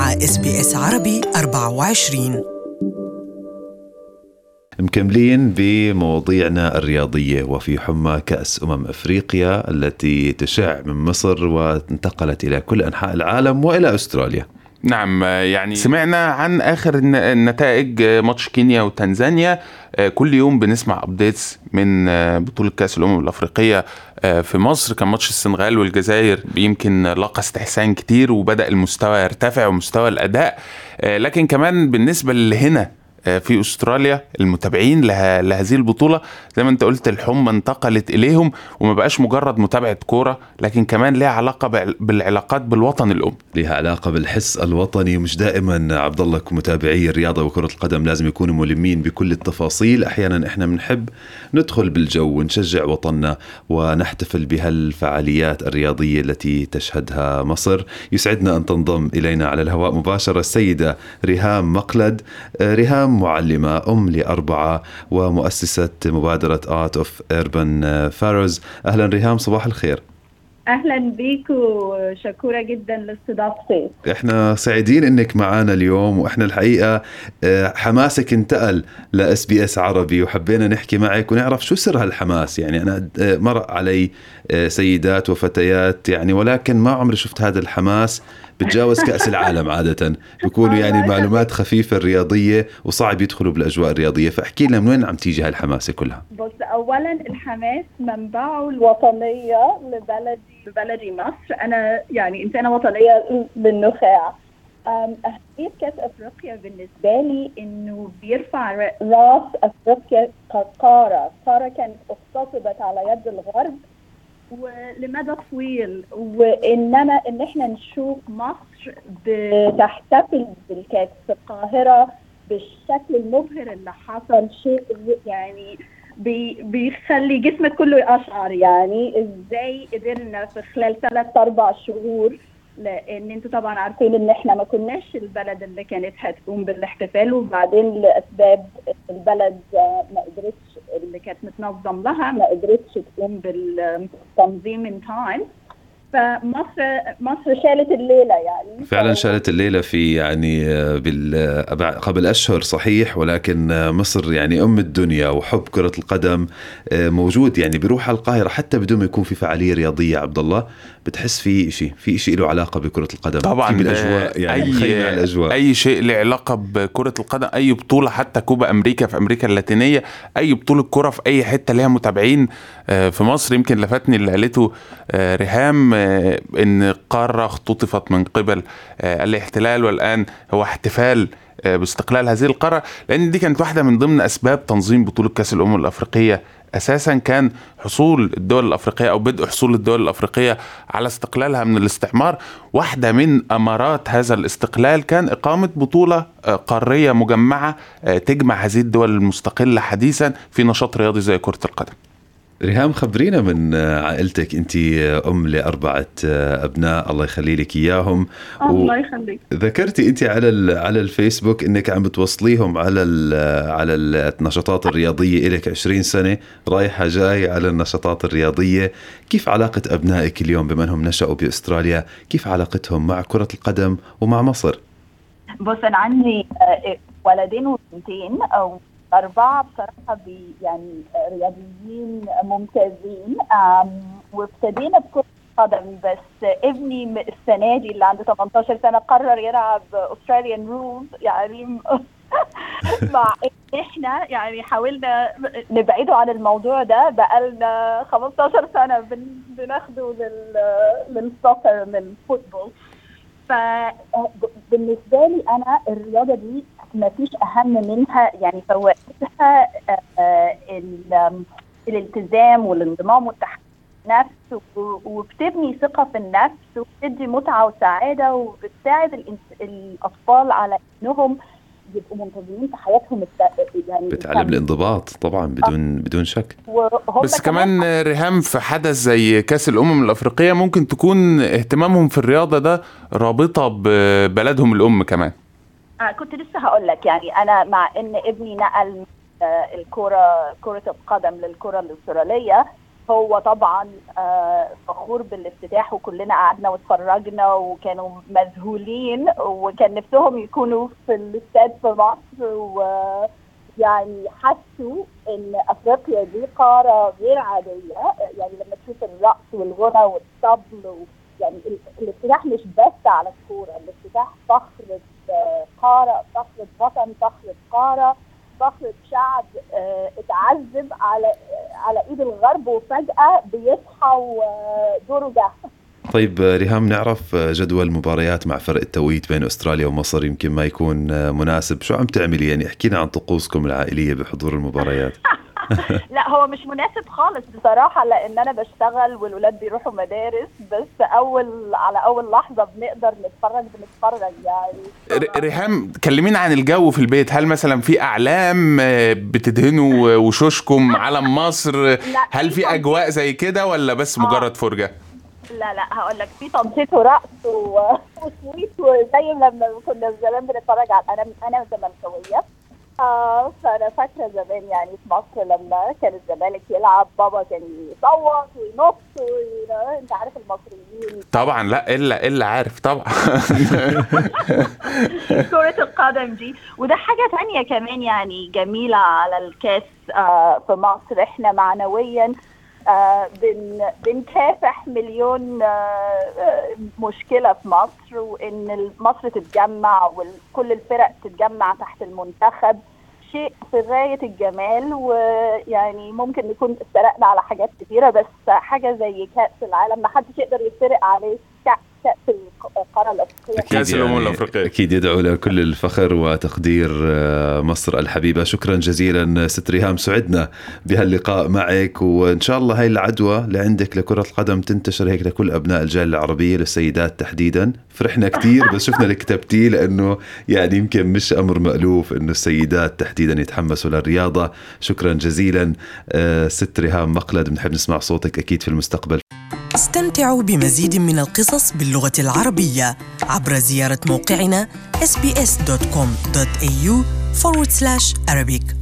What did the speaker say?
مع اس بي اس عربي 24 مكملين بمواضيعنا الرياضية وفي حمى كأس أمم أفريقيا التي تشع من مصر وانتقلت إلى كل أنحاء العالم وإلى أستراليا نعم يعني سمعنا عن اخر النتائج ماتش كينيا وتنزانيا كل يوم بنسمع ابديتس من بطوله كاس الامم الافريقيه في مصر كان ماتش السنغال والجزائر يمكن لقى استحسان كتير وبدا المستوى يرتفع ومستوى الاداء لكن كمان بالنسبه لهنا في استراليا المتابعين لها لهذه البطوله زي ما انت قلت الحمى انتقلت اليهم وما بقاش مجرد متابعه كوره لكن كمان لها علاقه بالعلاقات بالوطن الام لها علاقه بالحس الوطني مش دائما عبد الله متابعي الرياضه وكره القدم لازم يكونوا ملمين بكل التفاصيل احيانا احنا بنحب ندخل بالجو ونشجع وطننا ونحتفل بهالفعاليات الرياضيه التي تشهدها مصر يسعدنا ان تنضم الينا على الهواء مباشره السيده ريهام مقلد ريهام معلمة أم لأربعة ومؤسسة مبادرة آرت أوف إيربن فاروز أهلا ريهام صباح الخير اهلا بيك وشكوره جدا لاستضافتي احنا سعيدين انك معنا اليوم واحنا الحقيقه حماسك انتقل لاس بي اس عربي وحبينا نحكي معك ونعرف شو سر هالحماس يعني انا مر علي سيدات وفتيات يعني ولكن ما عمري شفت هذا الحماس بتجاوز كأس العالم عادة بيكونوا يعني معلومات خفيفة رياضية وصعب يدخلوا بالأجواء الرياضية فاحكي لنا من وين عم تيجي هالحماسة كلها بص أولا الحماس منبعه الوطنية لبلدي لبلدي مصر أنا يعني إنسانة وطنية للنخاع أهمية كأس أفريقيا بالنسبة لي إنه بيرفع راس أفريقيا كقارة قارة كانت اغتصبت على يد الغرب ولمدى طويل وانما ان احنا نشوف مصر بتحتفل بالكاس في القاهره بالشكل المبهر اللي حصل شيء يعني بي بيخلي جسمك كله يقشعر يعني ازاي قدرنا في خلال ثلاث اربع شهور لان انتوا طبعا عارفين ان احنا ما كناش البلد اللي كانت هتقوم بالاحتفال وبعدين لاسباب البلد ما قدرتش اللي كانت متنظم لها ما قدرتش تقوم بالتنظيم ان تايم فمصر مصر شالت الليله يعني فعلا شالت الليله في يعني قبل اشهر صحيح ولكن مصر يعني ام الدنيا وحب كره القدم موجود يعني بيروح على القاهره حتى بدون ما يكون في فعاليه رياضيه عبد الله بتحس في شيء في شيء له علاقه بكره القدم طبعا بالاجواء يعني أي, الأجواء. اي شيء له علاقه بكره القدم اي بطوله حتى كوبا امريكا في امريكا اللاتينيه اي بطوله كره في اي حته ليها متابعين في مصر يمكن لفتني اللي قالته ريهام ان قاره اختطفت من قبل الاحتلال والان هو احتفال باستقلال هذه القاره لان دي كانت واحده من ضمن اسباب تنظيم بطوله كاس الامم الافريقيه اساسا كان حصول الدول الافريقيه او بدء حصول الدول الافريقيه على استقلالها من الاستعمار واحده من امارات هذا الاستقلال كان اقامه بطوله قاريه مجمعه تجمع هذه الدول المستقله حديثا في نشاط رياضي زي كره القدم ريهام خبرينا من عائلتك انت ام لاربعه ابناء الله يخلي لك اياهم الله يخليك ذكرتي انت على على الفيسبوك انك عم بتوصليهم على على النشاطات الرياضيه لك 20 سنه رايحه جاي على النشاطات الرياضيه كيف علاقه ابنائك اليوم بما انهم نشأوا باستراليا كيف علاقتهم مع كره القدم ومع مصر بص انا عندي ولدين وبنتين او أربعة بصراحة بي يعني رياضيين ممتازين وابتدينا بكرة قدم بس ابني السنة دي اللي عنده 18 سنة قرر يلعب أستراليان رولز يعني مع ان احنا يعني حاولنا نبعده عن الموضوع ده بقالنا 15 سنة بن بناخده لل للسوكر للفوتبول فبالنسبة لي أنا الرياضة دي ما فيش اهم منها يعني فوائدها الالتزام والانضمام والتحكم نفس وبتبني ثقة في النفس وبتدي متعة وسعادة وبتساعد الأطفال على إنهم يبقوا منتظمين في حياتهم يعني بتعلم الانضباط طبعا بدون آه. بدون شك بس كمان ريهام في حدث زي كاس الامم الافريقيه ممكن تكون اهتمامهم في الرياضه ده رابطه ببلدهم الام كمان آه كنت لسه هقول لك يعني انا مع ان ابني نقل آه الكره كره القدم للكره الاستراليه هو طبعا آه، فخور بالافتتاح وكلنا قعدنا واتفرجنا وكانوا مذهولين وكان نفسهم يكونوا في الاستاد في مصر ويعني حسوا ان افريقيا دي قاره غير عاديه يعني لما تشوف الرقص والغنى والطبل و يعني ال- الافتتاح مش بس على الكوره الافتتاح فخر آه، قاره فخر وطن فخر قاره فخر شعب آه، اتعذب على آه، على ايد الغرب وفجاه بيصحى ودوره جه طيب آه، ريهام نعرف آه، جدول المباريات مع فرق التوقيت بين استراليا ومصر يمكن ما يكون آه، مناسب شو عم تعملي يعني احكينا عن طقوسكم العائليه بحضور المباريات لا هو مش مناسب خالص بصراحه لان انا بشتغل والولاد بيروحوا مدارس بس اول على اول لحظه بنقدر نتفرج بنتفرج يعني ر- ريهام كلمينا عن الجو في البيت هل مثلا في اعلام آه، بتدهنوا وشوشكم علم مصر هل في اجواء زي كده ولا بس مجرد فرجه لا لا هقول لك في تنطيط ورقص و- وسويت وزي لما كنا زمان بنتفرج على انا انا زملكاويه آه فانا فاكره زمان يعني في مصر لما كان الزمالك يلعب بابا كان يصوت وينط وي- انت عارف المصريين طبعا لا الا الا عارف طبعا كرة القدم دي وده حاجة تانية كمان يعني جميلة على الكاس آه في مصر احنا معنويا آه بن بنكافح مليون آه آه، مشكلة في مصر وإن مصر تتجمع وكل الفرق تتجمع تحت المنتخب شيء في غاية الجمال ويعني ممكن نكون اتفرقنا على حاجات كتيرة بس حاجة زي كأس العالم ما حدش يقدر يفترق عليه كأس كأس القارة الأفريقية كأس الأمم الأفريقية. اكيد يدعو لكل الفخر وتقدير آه، مصر الحبيبه شكرا جزيلا ست ريهام سعدنا بهاللقاء معك وان شاء الله هاي العدوى اللي عندك لكره القدم تنتشر هيك لكل ابناء الجاليه العربيه للسيدات تحديدا فرحنا كثير بس شفنا اللي كتبتيه لانه يعني يمكن مش امر مالوف انه السيدات تحديدا يتحمسوا للرياضه شكرا جزيلا آه، ست ريهام مقلد بنحب نسمع صوتك اكيد في المستقبل استمتعوا بمزيد من القصص باللغة العربية عبر زيارة موقعنا sbs.com.au forward slash Arabic